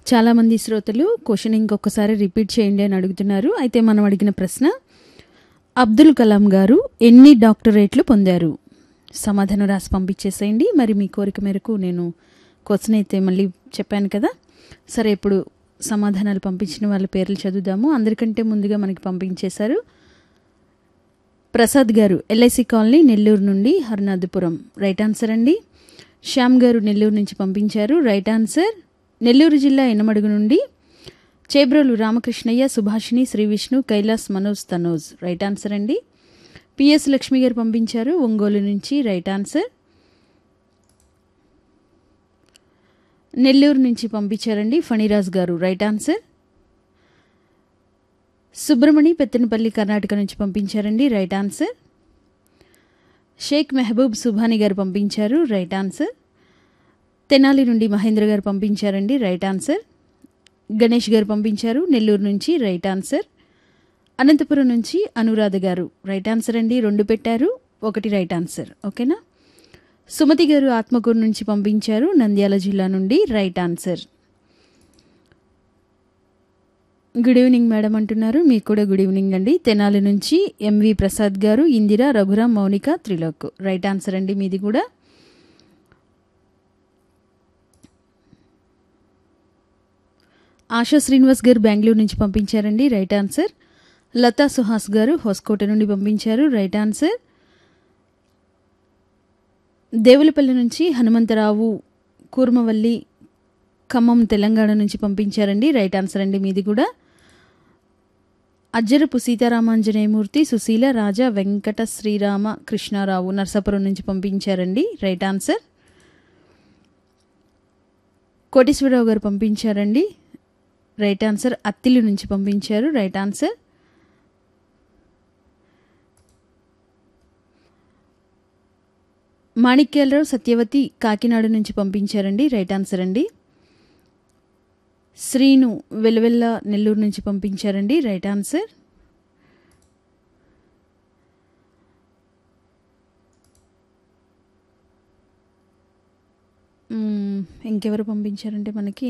చాలామంది శ్రోతలు క్వశ్చన్ ఇంకొకసారి రిపీట్ చేయండి అని అడుగుతున్నారు అయితే మనం అడిగిన ప్రశ్న అబ్దుల్ కలాం గారు ఎన్ని డాక్టరేట్లు పొందారు సమాధానం రాసి పంపించేసేయండి మరి మీ కోరిక మేరకు నేను క్వశ్చన్ అయితే మళ్ళీ చెప్పాను కదా సరే ఇప్పుడు సమాధానాలు పంపించిన వాళ్ళ పేర్లు చదువుదాము అందరికంటే ముందుగా మనకి పంపించేశారు ప్రసాద్ గారు ఎల్ఐసి కాలనీ నెల్లూరు నుండి హర్నాథపురం రైట్ ఆన్సర్ అండి శ్యామ్ గారు నెల్లూరు నుంచి పంపించారు రైట్ ఆన్సర్ నెల్లూరు జిల్లా ఎనమడుగు నుండి చేబ్రోలు రామకృష్ణయ్య సుభాషిణి శ్రీ విష్ణు కైలాస్ మనోజ్ తనోజ్ రైట్ ఆన్సర్ అండి పిఎస్ లక్ష్మి గారు పంపించారు ఒంగోలు నుంచి రైట్ ఆన్సర్ నెల్లూరు నుంచి పంపించారండి ఫణిరాజ్ గారు రైట్ ఆన్సర్ సుబ్రమణి పెత్తనపల్లి కర్ణాటక నుంచి పంపించారండి రైట్ ఆన్సర్ షేక్ మెహబూబ్ సుభాని గారు పంపించారు రైట్ ఆన్సర్ తెనాలి నుండి మహేంద్ర గారు పంపించారండి రైట్ ఆన్సర్ గణేష్ గారు పంపించారు నెల్లూరు నుంచి రైట్ ఆన్సర్ అనంతపురం నుంచి అనురాధ గారు రైట్ ఆన్సర్ అండి రెండు పెట్టారు ఒకటి రైట్ ఆన్సర్ ఓకేనా సుమతి గారు ఆత్మకూరు నుంచి పంపించారు నంద్యాల జిల్లా నుండి right answer good evening madam అంటున్నారు మీకు కూడా గుడ్ ఈవినింగ్ అండి తెనాలి నుంచి MV Prasad garu Indira Raghuram Mounika Trilok right answer అండి మీది కూడా ఆశా శ్రీనివాస్ గారు బెంగళూరు నుంచి పంపించారండి రైట్ ఆన్సర్ లతా సుహాస్ గారు హోస్కోట నుండి పంపించారు రైట్ ఆన్సర్ దేవులపల్లి నుంచి హనుమంతరావు కూర్మవల్లి ఖమ్మం తెలంగాణ నుంచి పంపించారండి రైట్ ఆన్సర్ అండి మీది కూడా అజ్జరపు సీతారామాంజనేయమూర్తి సుశీల రాజా వెంకట శ్రీరామ కృష్ణారావు నర్సాపురం నుంచి పంపించారండి రైట్ ఆన్సర్ కోటేశ్వరరావు గారు పంపించారండి రైట్ ఆన్సర్ అత్తిలి నుంచి పంపించారు రైట్ ఆన్సర్ మాణిక్యాలరావు సత్యవతి కాకినాడ నుంచి పంపించారండి రైట్ ఆన్సర్ అండి శ్రీను వెలువెల్ల నెల్లూరు నుంచి పంపించారండి రైట్ ఆన్సర్ మ్మ్, ఇంకెవరు పంపించారంటే మనకి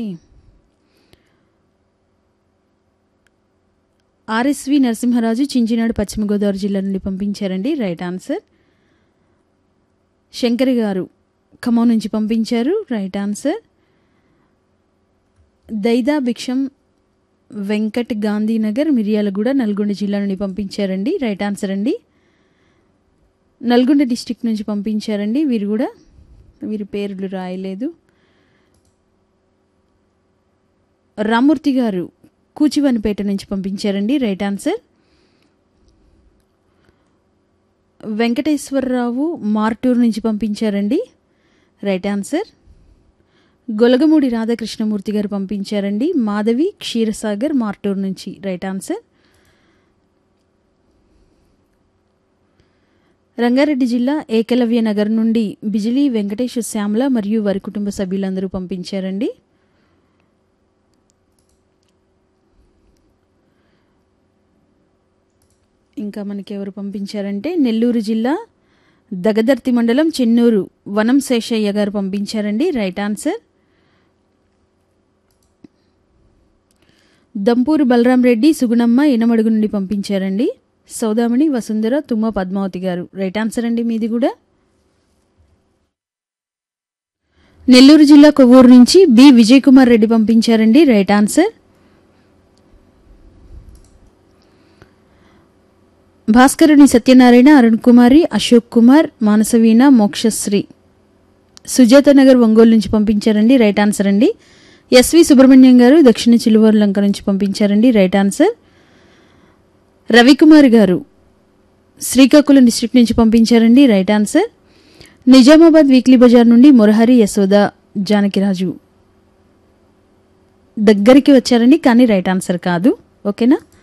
ఆర్ఎస్వి నరసింహరాజు చించినాడు పశ్చిమ గోదావరి జిల్లా నుండి పంపించారండి రైట్ ఆన్సర్ శంకర్ గారు ఖమ్మం నుంచి పంపించారు రైట్ ఆన్సర్ దైదా భిక్షం వెంకట్ గాంధీనగర్ మిర్యాలగూడ నల్గొండ జిల్లా నుండి పంపించారండి రైట్ ఆన్సర్ అండి నల్గొండ డిస్టిక్ నుంచి పంపించారండి వీరు కూడా వీరి పేర్లు రాయలేదు రామూర్తి గారు కూచివనిపేట నుంచి పంపించారండి రైట్ ఆన్సర్ వెంకటేశ్వరరావు మార్టూర్ నుంచి పంపించారండి రైట్ ఆన్సర్ గొలగమూడి రాధాకృష్ణమూర్తి గారు పంపించారండి మాధవి క్షీరసాగర్ మార్టూర్ నుంచి రైట్ ఆన్సర్ రంగారెడ్డి జిల్లా ఏకలవ్య నగర్ నుండి బిజిలీ వెంకటేశ్వర శ్యామల మరియు వారి కుటుంబ సభ్యులందరూ పంపించారండి ఇంకా మనకి ఎవరు పంపించారంటే నెల్లూరు జిల్లా దగదర్తి మండలం చెన్నూరు వనం శేషయ్య గారు పంపించారండి రైట్ ఆన్సర్ దంపూరు బలరాం రెడ్డి సుగుణమ్మ ఇనమడుగు నుండి పంపించారండి సౌదామణి వసుంధర తుమ్మ పద్మావతి గారు రైట్ ఆన్సర్ అండి మీది కూడా నెల్లూరు జిల్లా కొవ్వూరు నుంచి బి విజయ్ కుమార్ రెడ్డి పంపించారండి రైట్ ఆన్సర్ భాస్కరుని సత్యనారాయణ అరుణ్ కుమారి అశోక్ కుమార్ మానసవీణ మోక్షశ్రీ సుజాత నగర్ ఒంగోలు నుంచి పంపించారండి రైట్ ఆన్సర్ అండి ఎస్వి సుబ్రహ్మణ్యం గారు దక్షిణ చిలువూరు లంక నుంచి పంపించారండి రైట్ ఆన్సర్ రవికుమార్ గారు శ్రీకాకుళం డిస్ట్రిక్ట్ నుంచి పంపించారండి right answer Nizamabad weekly bazaar నుండి మురహరి యశోద జానకిరాజు దగ్గరికి వచ్చారండి కానీ రైట్ ఆన్సర్ కాదు ఓకేనా